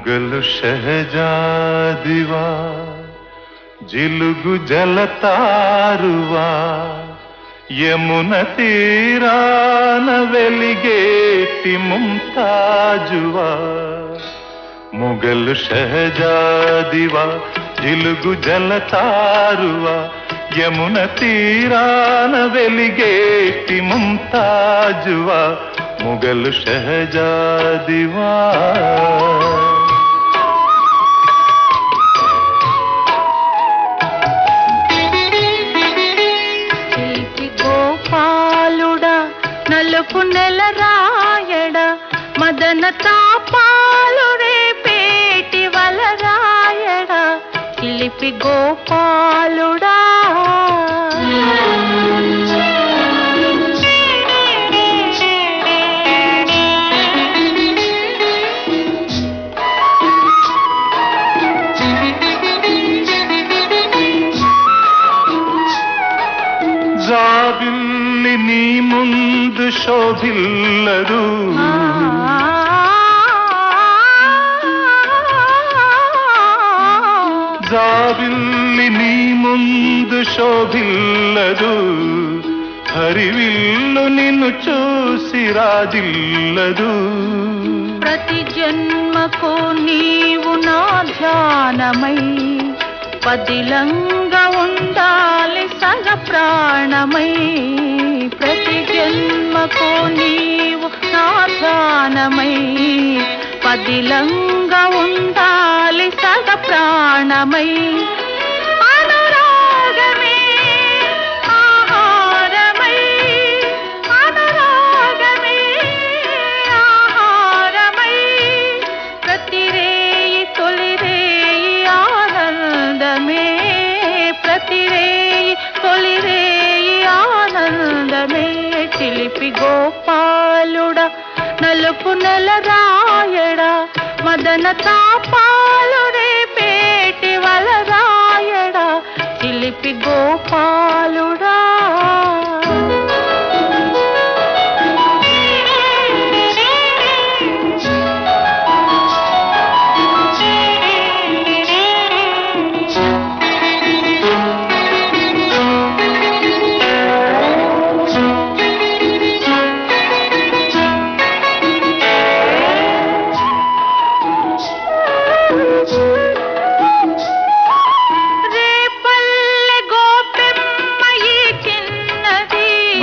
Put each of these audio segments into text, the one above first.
మొగలు షహజాదివా జిలుగు జలతారువా యమున తీరాన వెలిగేటి ముంతాజువా మొగలు షహజాదివా జిలుగు జలతారువా యమున తీరాన వెలిగేటి ముంతాజువా మొగలు షహజాదివా చీటి గోపాలుడా నలుపు నెల రాయడా మదన తాపాలు రేపేటి వల రాయడా చిలిపి గోపాలుడా జాబిల్లి నీ ముందు శోభిల్లరు జాబిల్లి నీ ముందు శోభిల్లదు హరివిల్లు నిన్ను చూసి రాజిల్లదు ప్రతి జన్మకు నీవు నా ధ్యానమై పదిలంగా ఉండాలి సగ ప్రాణమై ప్రతి జన్మకు నీవు నా ధ్యానమై పదిలంగా ఉండాలి సగ ప్రాణమై అనురాగమే ఆహారమై అనురాగమే ఆహారమై ప్రతిరేయి తొలిరేయి ఆనందమే ప్రతిరేయి తొలిరేయి ఆనందమే చిలిపి గోపాలుడా నలుపు నెల రాయడా మదన తాపాలు రేపేటి వల రాయడా చిలిపి గోపాలుడా రేపల్లె గోపెమ్మ ఈ చిన్నది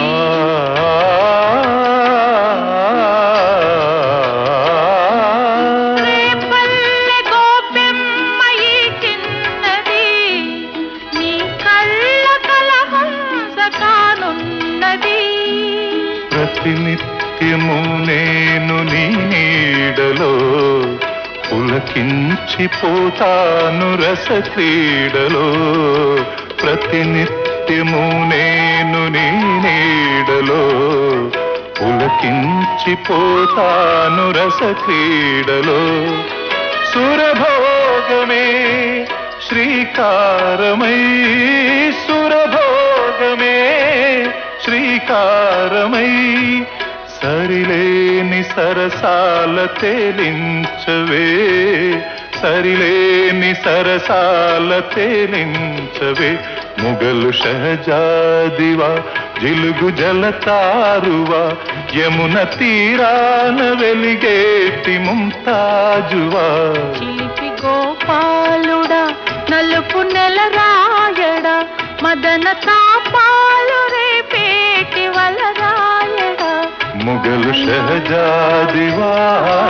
రేపల్లె గోపెమ్మ ఈ చిన్నది నీ కళ్ళ కలహంస కానున్నది ప్రతినిత్యము నేను నీ నీడలో పులకించిపోతాను రస క్రీడలో ప్రతినిత్యము నేను నీ నీడలో పులకించిపోతాను రస క్రీడలో సురభోగమే శ్రీకారమై సురభోగమే శ్రీకారమై సరిలేని సరసాల తేలించవే సరిలేని సరసాల తేలించవే ముగలు షహజాదివా జిలుగు జలతారువా యమున తీరాన వెలిగేటి ముంతాజువా చిలిపి గోపాలుడా నలుపు నెల రాయడా మదన తాపాలు రేపేటి వల రాయడా ముగలు షహజాదివా